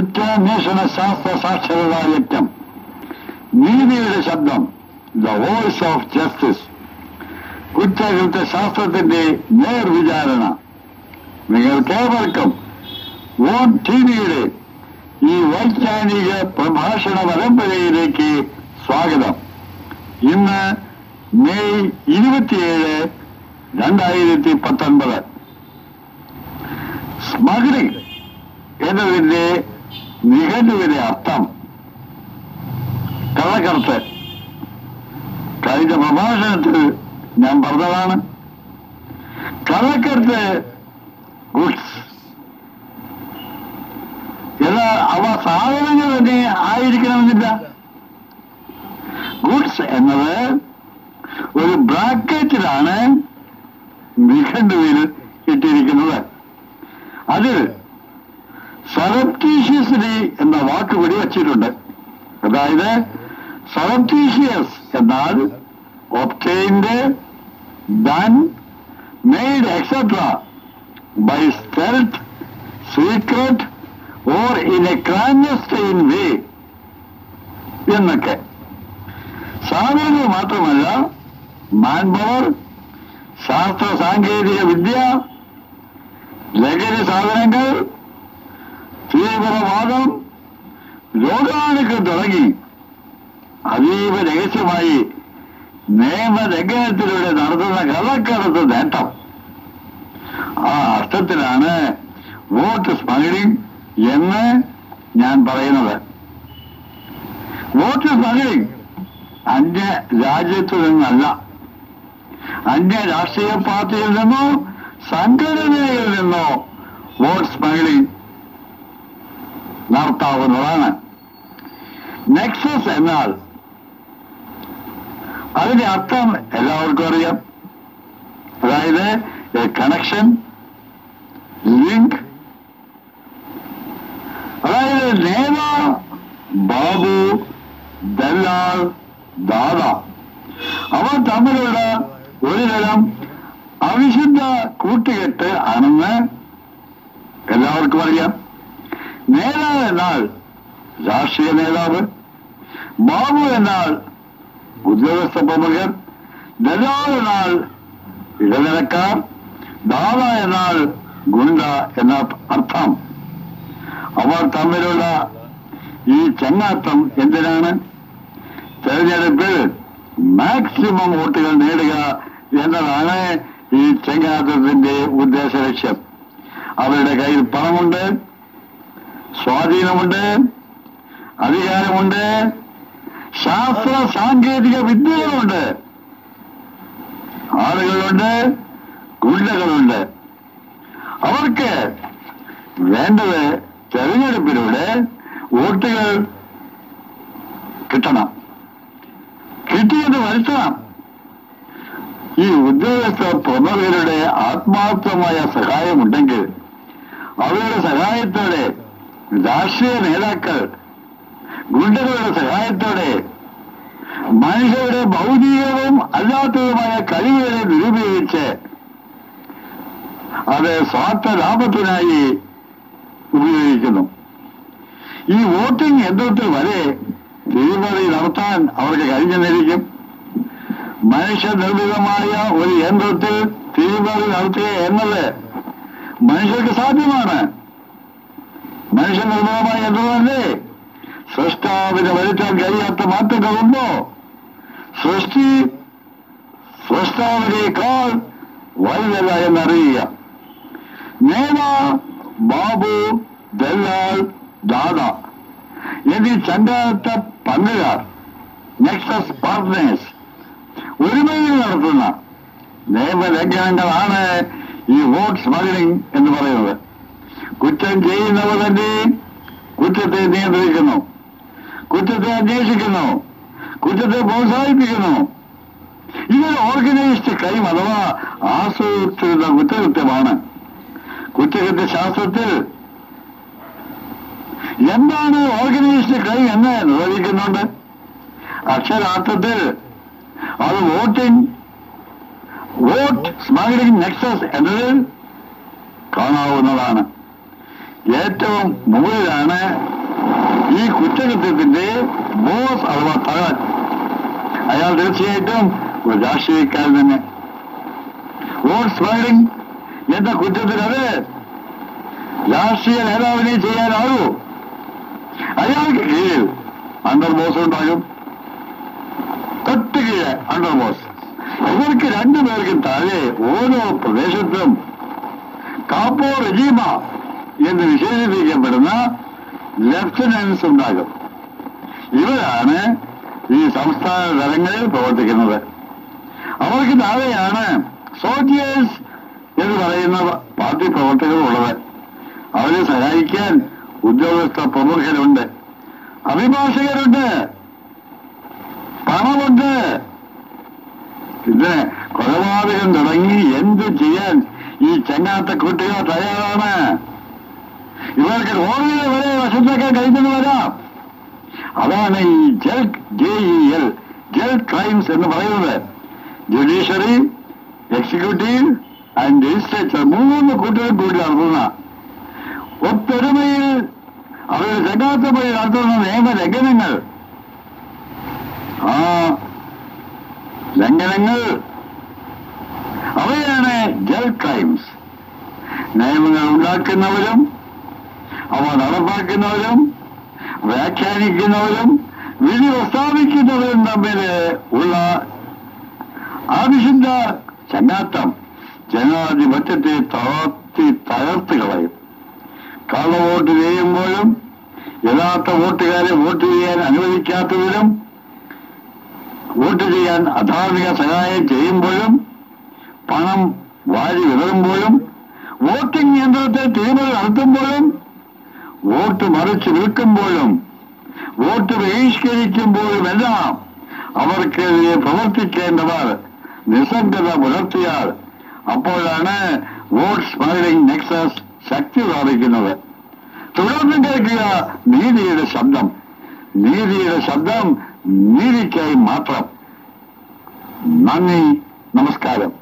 കുറ്റാന്വേഷണ ശാസ്ത്ര സാക്ഷരതാ യജ്ഞം നീതിയുടെ ശബ്ദം ദ വോയിസ് ഓഫ് ജസ്റ്റിസ് കുറ്റകൃത്യ ശാസ്ത്രത്തിന്റെ നേർവിചാരണ നിങ്ങൾക്കേവർക്കും വോൺ ടി വിയുടെ ഈ വൈജ്ഞാനിക പ്രഭാഷണ പരമ്പരയിലേക്ക് സ്വാഗതം ഇന്ന് മെയ് ഇരുപത്തിയേഴ് രണ്ടായിരത്തി പത്തൊൻപത് സ്മഗ്ലിംഗ് എന്നതിന്റെ നിഘണ്ടുവിന്റെ അർത്ഥം കള്ളക്കടത്ത് കഴിഞ്ഞ പ്രഭാഷണത്തിൽ ഞാൻ പറഞ്ഞതാണ് കള്ളക്കടത്ത് ഗുഡ്സ് എന്നാൽ അവ സാധനങ്ങൾ തന്നെ ആയിരിക്കണമെന്നില്ല ഗുഡ്സ് എന്നത് ഒരു ബ്രാക്കറ്റിലാണ് നിഘണ്ടുവിൽ ഇട്ടിരിക്കുന്നത് അതിൽ സറപ്റ്റീഷ്യസ്ലി എന്ന വാക്ക് കൂടി വച്ചിട്ടുണ്ട് അതായത് സറപ്റ്റീഷ്യസ് എന്നാൽ obtained done made etcetera by stealth secret or in a clandestine way എന്നൊക്കെ സാധനങ്ങൾ മാത്രമല്ല മാൻ പവർ ശാസ്ത്ര സാങ്കേതിക വിദ്യ ലഹരി സാധനങ്ങൾ തീവ്രവാദം രോഗാണുക്കൾ തുടങ്ങി അതീവ രഹസ്യമായി നിയമലംഘനത്തിലൂടെ നടത്തുന്ന കള്ളക്കടത്ത് നേട്ടം ആ അർത്ഥത്തിലാണ് വോട്ട് സ്മഗ്ലിംഗ് എന്ന് ഞാൻ പറയുന്നത് വോട്ട് സ്മഗ്ലിംഗ് അന്യ രാജ്യത്തു നിന്നല്ല അന്യ രാഷ്ട്രീയ പാർട്ടിയിൽ നിന്നോ സംഘടനയിൽ നിന്നോ വോട്ട് സ്മഗ്ലിംഗ് നടത്താവുന്നതാണ് നെക്സസ് എന്നാൽ അതിന്റെ അർത്ഥം എല്ലാവർക്കും അറിയാം അതായത് കണക്ഷൻ ലിങ്ക് അതായത് നേവ ബാബു ദല്ലാൾ ദാദ അവർ തമ്മിലുള്ള ഒരു തരം അവിശുദ്ധ കൂട്ടുകെട്ട് ആണെന്ന് എല്ലാവർക്കും അറിയാം നേതാവ് എന്നാൽ രാഷ്ട്രീയ നേതാവ് ബാബു എന്നാൽ ഉദ്യോഗസ്ഥ പ്രമുഖർ ദലാൽ എന്നാൽ ഇടനിലക്കാർ ദാദ എന്നാൽ ഗുണ്ട എന്ന അർത്ഥം അവർ തമ്മിലുള്ള ഈ ചങ്ങാത്തം എന്തിനാണ് തെരഞ്ഞെടുപ്പിൽ മാക്സിമം വോട്ടുകൾ നേടുക എന്നതാണ് ഈ ചങ്ങാത്തത്തിന്റെ ഉദ്ദേശ ലക്ഷ്യം അവരുടെ കയ്യിൽ പണമുണ്ട് സ്വാധീനമുണ്ട് അധികാരമുണ്ട് ശാസ്ത്ര സാങ്കേതിക വിദ്യകളുണ്ട് ആളുകളുണ്ട് ഗുണ്ടകളുണ്ട് അവർക്ക് വേണ്ടത് തെരഞ്ഞെടുപ്പിലൂടെ വോട്ടുകൾ കിട്ടണം കിട്ടിയത് വരുത്തണം ഈ ഉദ്യോഗസ്ഥ പ്രമുഖരുടെ ആത്മാർത്ഥമായ സഹായമുണ്ടെങ്കിൽ അവരുടെ സഹായത്തോടെ രാഷ്ട്രീയ നേതാക്കൾ ഗുണ്ടകളുടെ സഹായത്തോടെ മനുഷ്യരുടെ ഭൗതികവും അല്ലാത്തതുമായ കഴിവുകളെ നിരൂപീകരിച്ച് അത് സ്വാർത്ഥ ലാഭത്തിനായി ഉപയോഗിക്കുന്നു ഈ വോട്ടിംഗ് യന്ത്രത്തിൽ വരെ തിരിമറി നടത്താൻ അവർക്ക് കഴിഞ്ഞെന്നിരിക്കും മനുഷ്യനിർമ്മിതമായ ഒരു യന്ത്രത്തിൽ തിരിമറി നടത്തുക എന്നത് മനുഷ്യർക്ക് സാധ്യമാണ് മനുഷ്യനിർമ്മിതമായ യന്ത്രമല്ലേ സൃഷ്ടാവിന് വരുത്താൻ കഴിയാത്ത മാറ്റങ്ങളുണ്ടോ സൃഷ്ടി സൃഷ്ടാവിനേക്കാൾ വലുതല്ല എന്നറിയുക നേമ ബാബു ദല്ലാൽ ദാദ എന്നീ ചണ്ടാത്ത പങ്കുകാർ നെക്സസ് പാർട്ട്നേഴ്സ് ഒരുമയിൽ നടത്തുന്ന നിയമലംഘനങ്ങളാണ് ഈ വോട്ട് സ്മഗ്ലിംഗ് എന്ന് പറയുന്നത് കുറ്റം ചെയ്യുന്നവർ തന്നെ കുറ്റത്തെ നിയന്ത്രിക്കുന്നു കുറ്റത്തെ അന്വേഷിക്കുന്നു കുറ്റത്തെ പ്രോത്സാഹിപ്പിക്കുന്നു ഇതൊരു ഓർഗനൈസ്ഡ് ക്രൈം അഥവാ ആസൂത്രിത കുറ്റകൃത്യമാണ് കുറ്റകൃത്യ ശാസ്ത്രത്തിൽ എന്താണ് ഓർഗനൈസ്ഡ് ക്രൈം എന്ന് നിർവചിക്കുന്നുണ്ട് അക്ഷരാർത്ഥത്തിൽ അത് വോട്ടിംഗ് വോട്ട് സ്മഗ്ലിംഗ് നെക്സസ് എന്നതിൽ കാണാവുന്നതാണ് ഏറ്റവും മുകളിലാണ് ഈ കുറ്റകൃത്യത്തിന്റെ ബോസ് അഥവാ തകൻ അയാൾ തീർച്ചയായിട്ടും ഒരു രാഷ്ട്രീയക്കാരൻ തന്നെ വോട്ട് സ്മഗ്ലിംഗ് എന്ന കുറ്റത്തിന് അത് രാഷ്ട്രീയ നേതാവിനെ ചെയ്യാനാകൂ അയാൾക്ക് കീഴിൽ അണ്ടർ ബോസ് ഉണ്ടാകും തൊട്ട് കീഴ് അണ്ടർ ബോസ് ഇവർക്ക് രണ്ടുപേർക്കും താഴെ ഓരോ പ്രദേശത്തും കാപ്പോ റജീമ എന്ന് വിശേഷിപ്പിക്കപ്പെടുന്ന ലെഫ്റ്റനൻസ് ഉണ്ടാകും ഇവരാണ് ഈ സംസ്ഥാന തലങ്ങളിൽ പ്രവർത്തിക്കുന്നത് അവർക്ക് താഴെയാണ് സോൾജിയേഴ്സ് എന്ന് പറയുന്ന പാർട്ടി പ്രവർത്തകരുള്ളത് അവരെ സഹായിക്കാൻ ഉദ്യോഗസ്ഥ പ്രമുഖരുണ്ട് അഭിഭാഷകരുണ്ട് പണമുണ്ട് പിന്നെ കൊലപാതകം തുടങ്ങി എന്ത് ചെയ്യാൻ ഈ ചെങ്ങാത്ത കുട്ടികൾ തയ്യാറാണ് ഇവർക്ക് കോടതിയെ വരെ വശത്താക്കാൻ കഴിഞ്ഞെന്ന് വരാം അതാണ് ഈ jail J E L jail crimes എന്ന് പറയുന്നത് ജുഡീഷ്യറി എക്സിക്യൂട്ടീവ് ആൻഡ് ലെജിസ്ലേച്ചർ മൂന്ന് കൂട്ടരും കൂടി നടത്തുന്ന ഒത്തൊരുമയിൽ അവരുടെ ചങ്ങാത്തപ്പടി നടത്തുന്ന നിയമലംഘനങ്ങൾ ആ ലംഘനങ്ങൾ അവയാണ് ജൽ ക്രൈംസ് നിയമങ്ങൾ ഉണ്ടാക്കുന്നവരും അവ നടപ്പാക്കുന്നവരും വ്യാഖ്യാനിക്കുന്നവരും വിധി പ്രസ്താവിക്കുന്നവരും തമ്മിൽ ഉള്ള ആവശ്യന്റെ ചങ്ങാത്തം ജനാധിപത്യത്തെ തളർത്തി തകർത്ത് കളയും കള്ള വോട്ട് ചെയ്യുമ്പോഴും യഥാർത്ഥ വോട്ടുകാരെ വോട്ട് ചെയ്യാൻ അനുവദിക്കാത്തതിലും വോട്ട് ചെയ്യാൻ അധാർമിക സഹായം ചെയ്യുമ്പോഴും പണം വാരി വിതറുമ്പോഴും വോട്ടിംഗ് യന്ത്രത്തെ തിരിമറി നടത്തുമ്പോഴും വോട്ട് മറിച്ച് വിൽക്കുമ്പോഴും വോട്ട് ബഹിഷ്കരിക്കുമ്പോഴുമെല്ലാം അവർക്കെതിരെ പ്രവർത്തിക്കേണ്ടവർ നിസ്സംഗത പുലർത്തിയാൽ അപ്പോഴാണ് വോട്ട് സ്മഗ്ലിംഗ് നെക്സസ് ശക്തി പ്രാപിക്കുന്നത് തുടർന്ന് കേൾക്കുക നീതിയുടെ ശബ്ദം നീതിയുടെ ശബ്ദം നീതിക്കായി മാത്രം നന്ദി നമസ്കാരം